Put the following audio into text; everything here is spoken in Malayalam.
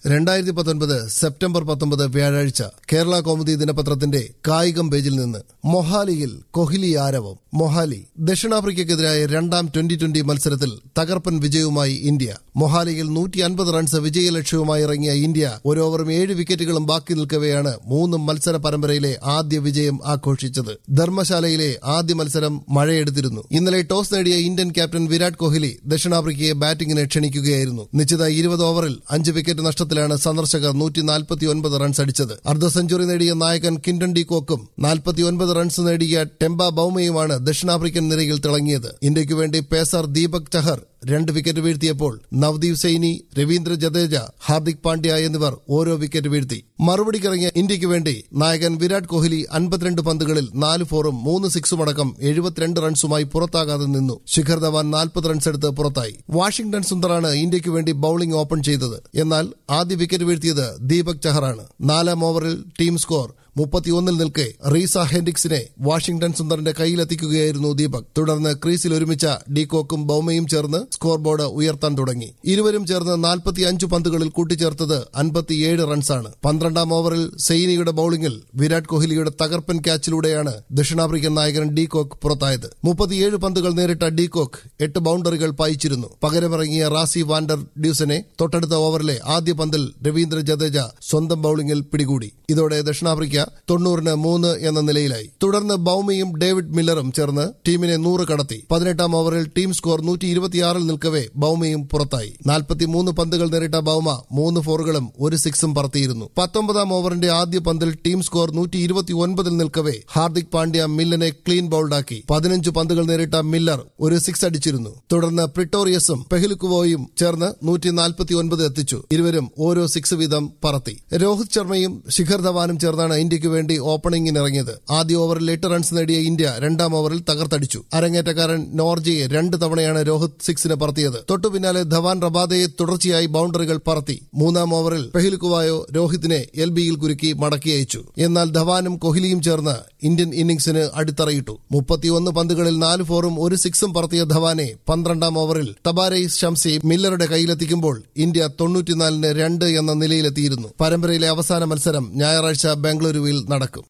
രണ്ടായിരത്തി പത്തൊൻപത് സെപ്റ്റംബർ പത്തൊമ്പത് വ്യാഴാഴ്ച കേരള കൗമുദി ദിനപത്രത്തിന്റെ കായികം പേജിൽ നിന്ന് മൊഹാലിയിൽ കൊഹ്ലി ആരവം മൊഹാലി ദക്ഷിണാഫ്രിക്കയ്ക്കെതിരായ രണ്ടാം ട്വന്റി ട്വന്റി മത്സരത്തിൽ തകർപ്പൻ വിജയവുമായി ഇന്ത്യ മൊഹാലിയിൽ നൂറ്റി അൻപത് റൺസ് വിജയലക്ഷ്യവുമായി ഇറങ്ങിയ ഇന്ത്യ ഒരു ഓവറും ഏഴ് വിക്കറ്റുകളും ബാക്കി നിൽക്കവെയാണ് മൂന്ന് മത്സര പരമ്പരയിലെ ആദ്യ വിജയം ആഘോഷിച്ചത് ധർമ്മശാലയിലെ ആദ്യ മത്സരം മഴയെടുത്തിരുന്നു ഇന്നലെ ടോസ് നേടിയ ഇന്ത്യൻ ക്യാപ്റ്റൻ വിരാട് കോഹ്ലി ദക്ഷിണാഫ്രിക്കയെ ബാറ്റിംഗിന് ക്ഷണിക്കുകയായിരുന്നു നിശ്ചിത ഇരുപത് ഓവറിൽ അഞ്ച് വിക്കറ്റ് നഷ്ടത്തിലാണ് സന്ദർശകർ നൂറ്റി നാൽപ്പത്തിയൊൻപത് റൺസ് അടിച്ചത് അർദ്ധ സെഞ്ചുറി നേടിയ നായകൻ കിൻഡൻ ഡി കോക്കും നാൽപ്പത്തിയൊൻപത് റൺസ് നേടിയ ടെമ്പ ബൌമയുമാണ് ദക്ഷിണാഫ്രിക്കൻ നിരയിൽ തിളങ്ങിയത് ഇന്ത്യയ്ക്കു വേണ്ടി പേസർ ദീപക് ചഹർ രണ്ട് വിക്കറ്റ് വീഴ്ത്തിയപ്പോൾ നവദീപ് സൈനി രവീന്ദ്ര ജഡേജ ഹാർദിക് പാണ്ഡ്യ എന്നിവർ ഓരോ വിക്കറ്റ് വീഴ്ത്തി മറുപടിക്കിറങ്ങിയ ഇന്ത്യയ്ക്ക് വേണ്ടി നായകൻ വിരാട് കോഹ്ലി അൻപത്തിരണ്ട് പന്തുകളിൽ നാല് ഫോറും മൂന്ന് സിക്സും അടക്കം എഴുപത്തിരണ്ട് റൺസുമായി പുറത്താകാതെ നിന്നു ശിഖർ ധവാൻ നാൽപ്പത് റൺസ് എടുത്ത് പുറത്തായി വാഷിംഗ്ടൺ സുന്ദറാണ് ഇന്ത്യയ്ക്ക് വേണ്ടി ബൌളിംഗ് ഓപ്പൺ ചെയ്തത് എന്നാൽ ആദ്യ വിക്കറ്റ് വീഴ്ത്തിയത് ദീപക് ചഹറാണ് നാലാം ഓവറിൽ ടീം സ്കോർ മുപ്പത്തിയൊന്നിൽ നിൽക്കെ റീസ ഹെൻഡിക്സിനെ വാഷിംഗ്ടൺ സുന്ദറിന്റെ കയ്യിലെത്തിക്കുകയായിരുന്നു ദീപക് തുടർന്ന് ക്രീസിൽ ഒരുമിച്ച ഡീകോക്കും ബൌമയും ചേർന്ന് സ്കോർ ബോർഡ് ഉയർത്താൻ തുടങ്ങി ഇരുവരും ചേർന്ന് നാൽപ്പത്തിയഞ്ച് പന്തുകളിൽ കൂട്ടിച്ചേർത്തത് അൻപത്തിയേഴ് റൺസാണ് പന്ത്രണ്ടാം ഓവറിൽ സെയ്നിയുടെ ബൌളിംഗിൽ വിരാട് കോഹ്ലിയുടെ തകർപ്പൻ ക്യാച്ചിലൂടെയാണ് ദക്ഷിണാഫ്രിക്കൻ നായകൻ ഡീകോക്ക് പുറത്തായത് മുപ്പത്തിയേഴ് പന്തുകൾ നേരിട്ട ഡീകോക്ക് എട്ട് ബൌണ്ടറികൾ പായിച്ചിരുന്നു പകരമിറങ്ങിയ റാസി വാൻഡർ ഡ്യൂസനെ തൊട്ടടുത്ത ഓവറിലെ ആദ്യ പന്തിൽ രവീന്ദ്ര ജദേജ സ്വന്തം ബൌളിംഗിൽ പിടികൂടി ഇതോടെ ദക്ഷിണാഫ്രിക്ക തൊണ്ണൂറിന് മൂന്ന് എന്ന നിലയിലായി തുടർന്ന് ബൌമയും ഡേവിഡ് മില്ലറും ചേർന്ന് ടീമിനെ നൂറ് കടത്തി പതിനെട്ടാം ഓവറിൽ ടീം സ്കോർ നൂറ്റി ഇരുപത്തിയാറിൽ നിൽക്കവെ ബൌമയും പുറത്തായി നാൽപ്പത്തിമൂന്ന് പന്തുകൾ നേരിട്ട ബൌമ മൂന്ന് ഫോറുകളും ഒരു സിക്സും പറത്തിയിരുന്നു പത്തൊമ്പതാം ഓവറിന്റെ ആദ്യ പന്തിൽ ടീം സ്കോർ നൂറ്റി ഇരുപത്തിയൊൻപതിൽ നിൽക്കവെ ഹാർദിക് പാണ്ഡ്യ മില്ലനെ ക്ലീൻ ബൌൾഡാക്കി പതിനഞ്ച് പന്തുകൾ നേരിട്ട മില്ലർ ഒരു സിക്സ് അടിച്ചിരുന്നു തുടർന്ന് പ്രിട്ടോറിയസും പെഹിലുക്കുവോയും ചേർന്ന് നൂറ്റി നാൽപ്പത്തിയൊൻപത് എത്തിച്ചു ഇരുവരും ഓരോ സിക്സ് വീതം പറത്തി രോഹിത് ശർമ്മയും ശിഖർ ധവാനും ചേർന്നാണ് ഇന്ത്യയ്ക്ക് വേണ്ടി ഓപ്പണിംഗിനിറങ്ങിയത് ആദ്യ ഓവറിൽ എട്ട് റൺസ് നേടിയ ഇന്ത്യ രണ്ടാം ഓവറിൽ തകർത്തടിച്ചു അരങ്ങേറ്റക്കാരൻ നോർജിയെ രണ്ട് തവണയാണ് രോഹിത് സിക്സിന് പറത്തിയത് തൊട്ടു പിന്നാലെ ധവാൻ റബാദയെ തുടർച്ചയായി ബൌണ്ടറികൾ പറത്തി മൂന്നാം ഓവറിൽ പെഹിൽക്കുവായോ രോഹിത്തിനെ എൽ ബിയിൽ കുരുക്കി മടക്കി അയച്ചു എന്നാൽ ധവാനും കോഹ്ലിയും ചേർന്ന് ഇന്ത്യൻ ഇന്നിംഗ്സിന് അടിത്തറയിട്ടു മുപ്പത്തിയൊന്ന് പന്തുകളിൽ നാല് ഫോറും ഒരു സിക്സും പറത്തിയ ധവാനെ പന്ത്രണ്ടാം ഓവറിൽ തബാരൈ ഷംസി മില്ലറുടെ കയ്യിലെത്തിക്കുമ്പോൾ ഇന്ത്യ തൊണ്ണൂറ്റിനാലിന് രണ്ട് എന്ന നിലയിലെത്തിയിരുന്നു പരമ്പരയിലെ അവസാന മത്സരം ഞായറാഴ്ച ബംഗളൂരുവിൽ നടക്കും